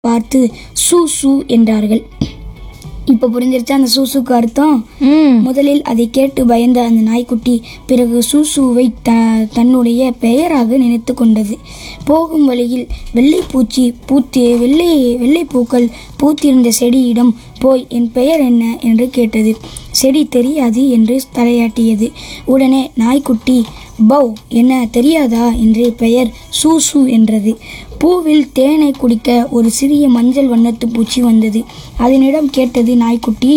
பார்த்து சூ சூ என்றார்கள் இப்போ புரிஞ்சிருச்சா அந்த சூசுக்கு அர்த்தம் ம் முதலில் அதை கேட்டு பயந்த அந்த நாய்க்குட்டி பிறகு சூசுவை த தன்னுடைய பெயராக நினைத்து கொண்டது போகும் வழியில் வெள்ளைப்பூச்சி பூத்தி வெள்ளை வெள்ளைப்பூக்கள் பூத்திருந்த செடியிடம் போய் என் பெயர் என்ன என்று கேட்டது செடி தெரியாது என்று தலையாட்டியது உடனே நாய்க்குட்டி பவ் என்ன தெரியாதா என்று பெயர் சூசு என்றது பூவில் தேனை குடிக்க ஒரு சிறிய மஞ்சள் வண்ணத்து பூச்சி வந்தது அதனிடம் கேட்டது நாய்க்குட்டி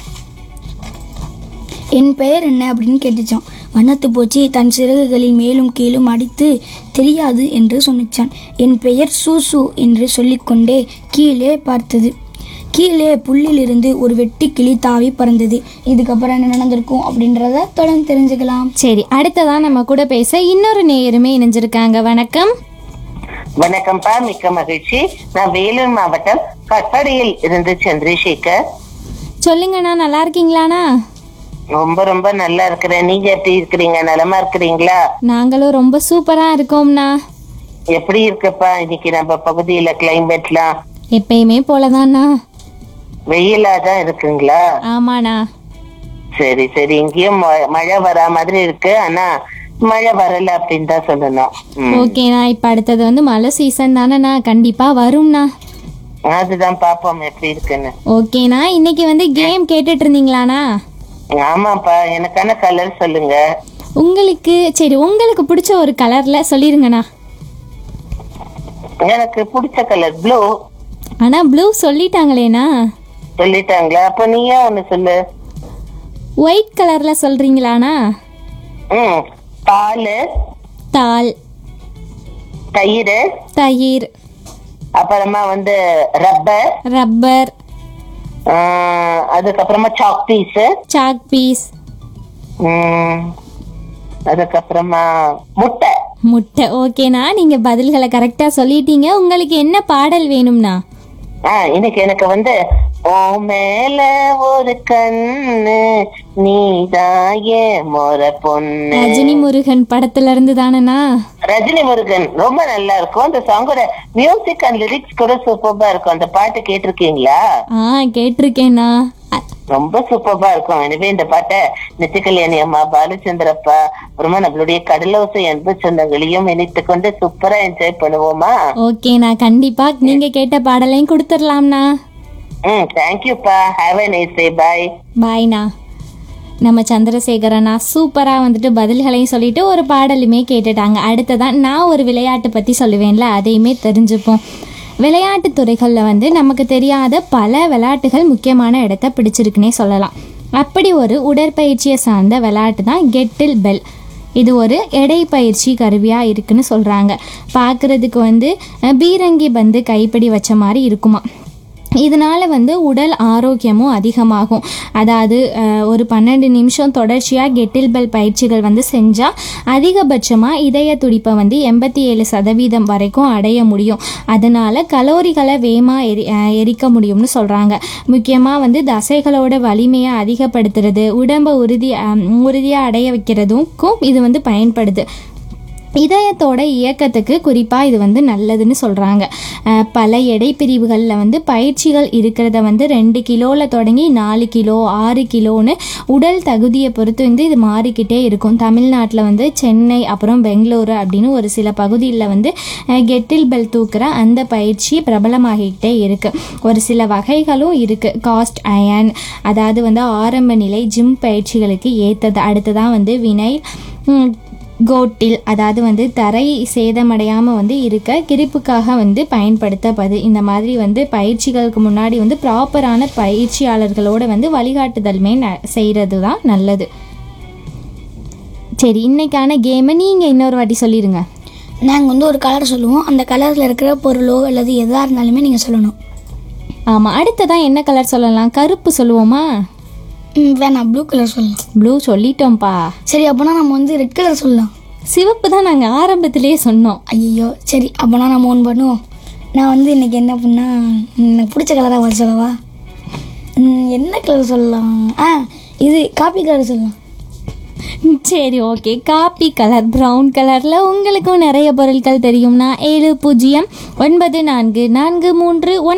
என் பெயர் என்ன அப்படின்னு கேட்டுச்சான் வண்ணத்து பூச்சி தன் சிறகுகளில் மேலும் கீழும் அடித்து தெரியாது என்று சொன்னிச்சான் என் பெயர் சூசு என்று சொல்லிக்கொண்டே கீழே பார்த்தது கீழே புல்லிலிருந்து ஒரு வெட்டி கிளி தாவி பறந்தது இதுக்கப்புறம் என்ன நடந்திருக்கும் அப்படின்றத தொடர்ந்து தெரிஞ்சுக்கலாம் சரி அடுத்ததா நம்ம கூட பேச இன்னொரு நேயருமே இணைஞ்சிருக்காங்க வணக்கம் வணக்கம்ப்பா மிக்க மகிழ்ச்சி நான் வேலூர் மாவட்டம் கட்பாடியில் இருந்து சந்திரசேகர் சொல்லுங்கண்ணா நல்லா இருக்கீங்களாண்ணா ரொம்ப ரொம்ப நல்லா இருக்கிறேன் நீங்க எப்படி இருக்கிறீங்க நலமா இருக்கிறீங்களா நாங்களும் ரொம்ப சூப்பரா இருக்கோம்ண்ணா எப்படி இருக்குப்பா இன்னைக்கு நம்ம பகுதியில கிளைமேட்லாம் எப்பயுமே போலதாண்ணா வெயிலா தான் இருக்குங்களா ஆமாண்ணா சரி சரி இங்கேயும் ம- மழை வரா மாதிரி இருக்கு ஆனா மழை வரல அப்படின்னு தான் சொல்லணும் ம். ஓகேண்ணா இப்போ அடுத்தது வந்து மழை சீசன் தானேண்ணா கண்டிப்பா வரும்ண்ணா அதுதான் பாப்போம் எப்படி இருக்குன்னு ஓகேண்ணா இன்னைக்கு வந்து கேம் கேட்டுட்டு இருந்தீங்களாண்ணா ஆமாப்பா எனக்கான கலர் சொல்லுங்க உங்களுக்கு சரி உங்களுக்கு பிடிச்ச ஒரு கலர்ல சொல்லிருங்கண்ணா எனக்கு பிடிச்ச கலர் ப்ளூ ஆனா ப்ளூ சொல்லிட்டாங்களேண்ணா சொல்லிட்டாங்களா அப்ப நீயே ஒண்ணு சொல்லு ஒயிட் கலர்ல சொல்றீங்களாண்ணா ம் பால் தால் தயிர் தயிர் அப்புறமா வந்து ரப்பர் ரப்பர் அதுக்கப்புறமா சாக் பீஸ் சாக் பீஸ் அதுக்கப்புறமா முட்டை முட்டை ஓகேண்ணா நீங்க பதில்களை கரெக்டா சொல்லிட்டீங்க உங்களுக்கு என்ன பாடல் வேணும்ண்ணா ஆ இன்னைக்கு எனக்கு வந்து ஓ மேல ஒரு கண்ணு நீதாயே மொற பொண்ணு ரஜினி முருகன் படத்துல இருந்து தானேண்ணா ரஜினி முருகன் ரொம்ப நல்லா இருக்கும் அந்த சாங்கோட மியூசிக் அண்ட் லிரிக்ஸ் கூட சூப்பர்பா இருக்கும் அந்த பாட்டு கேட்டிருக்கீங்களா ஆ கேட்டிருக்கேண்ணா அ- ரொம்ப சூப்பர்பா இருக்கும் எனவே இந்த பாட்டை நித்திகல்யாணி அம்மா பாலச்சந்திரப்பா அப்புறமா நம்மளுடைய கடலோசை அன்பு சொந்தங்களையும் இணைத்து கொண்டு சூப்பரா என்ஜாய் பண்ணுவோமா ஓகேண்ணா கண்டிப்பா நீங்க கேட்ட பாடலையும் கொடுத்துடலாம்ண்ணா ம் தேங்க்யூப்பா have a nice day bye பாய்ண்ணா நம்ம சந்திரசேகரண்ணா சூப்பராக வந்துட்டு பதில்களையும் சொல்லிட்டு ஒரு பாடலுமே கேட்டுட்டாங்க அடுத்ததான் நான் ஒரு விளையாட்டு பற்றி சொல்லுவேன்ல அதையுமே தெரிஞ்சுப்போம் விளையாட்டுத் துறைகளில் வந்து நமக்கு தெரியாத பல விளையாட்டுகள் முக்கியமான இடத்த பிடிச்சிருக்குன்னே சொல்லலாம் அப்படி ஒரு உடற்பயிற்சியை சார்ந்த விளையாட்டு தான் கெட்டில் பெல் இது ஒரு எடை பயிற்சி கருவியாக இருக்குன்னு சொல்கிறாங்க பார்க்குறதுக்கு வந்து அஹ், பீரங்கி பந்து கைப்பிடி வச்ச மாதிரி இருக்குமா இதனால் வந்து உடல் ஆரோக்கியமும் அதிகமாகும் அதாவது அஹ், ஒரு பன்னெண்டு நிமிஷம் தொடர்ச்சியாக கெட்டில் பெல் பயிற்சிகள் வந்து செஞ்சால் அதிகபட்சமாக இதய துடிப்பை வந்து எண்பத்தி ஏழு சதவீதம் வரைக்கும் அடைய முடியும் அதனால் கலோரிகளை வேகமாக எரி அஹ், எரிக்க முடியும்னு சொல்கிறாங்க முக்கியமாக வந்து தசைகளோட வலிமையை அதிகப்படுத்துறது உடம்பை உறுதி உறுதியாக அடைய வைக்கிறதுக்கும் இது வந்து பயன்படுது இதயத்தோட இயக்கத்துக்கு குறிப்பாக இது வந்து நல்லதுன்னு சொல்கிறாங்க பல எடை பிரிவுகளில் வந்து பயிற்சிகள் இருக்கிறத வந்து ரெண்டு கிலோவில் தொடங்கி நாலு கிலோ ஆறு கிலோன்னு உடல் தகுதியை பொறுத்து வந்து இது மாறிக்கிட்டே இருக்கும் தமிழ்நாட்டில் வந்து சென்னை அப்புறம் பெங்களூரு அப்படின்னு ஒரு சில பகுதியில் வந்து அஹ், கெட்டில் பெல் தூக்குற அந்த பயிற்சி பிரபலமாகிக்கிட்டே இருக்குது ஒரு சில வகைகளும் இருக்குது காஸ்ட் அயன் அதாவது வந்து ஆரம்ப நிலை ஜிம் பயிற்சிகளுக்கு ஏற்றது அடுத்ததான் வந்து வினை ம், கோட்டில் அதாவது வந்து தரை சேதமடையாமல் வந்து இருக்க கிரிப்புக்காக வந்து பயன்படுத்தப்படுது இந்த மாதிரி வந்து பயிற்சிகளுக்கு முன்னாடி வந்து ப்ராப்பரான பயிற்சியாளர்களோட வந்து வழிகாட்டுதலுமே ந செய்கிறது தான் நல்லது சரி இன்னைக்கான கேமை நீங்கள் இன்னொரு வாட்டி சொல்லிடுங்க நாங்கள் வந்து ஒரு கலர் சொல்லுவோம் அந்த கலரில் இருக்கிற பொருளோ அல்லது எதாக இருந்தாலுமே நீங்கள் சொல்லணும் ஆமாம் அடுத்ததான் என்ன கலர் சொல்லலாம் கருப்பு சொல்லுவோமா ம், வேணாம் ப்ளூ கலர் சொல்லலாம் ப்ளூ சொல்லிட்டோம்ப்பா சரி அப்போனா நம்ம வந்து ரெட் கலர் சொல்லலாம் சிவப்பு தான் நாங்கள் ஆரம்பத்திலேயே சொன்னோம் ஐயோ சரி அப்போனா நம்ம ஒன்று பண்ணுவோம் நான் வந்து இன்னைக்கு என்ன பண்ணா எனக்கு பிடிச்ச கலராக வர சொல்லவா ம், என்ன கலர் சொல்லலாம் ஆ இது காப்பி கலர் சொல்லலாம் சரி ஓகே காப்பி கலர் ப்ரௌன் கலரில் உங்களுக்கும் நிறைய பொருட்கள் தெரியும்னா ஏழு பூஜ்ஜியம் ஒன்பது நான்கு நான்கு மூன்று ஒன்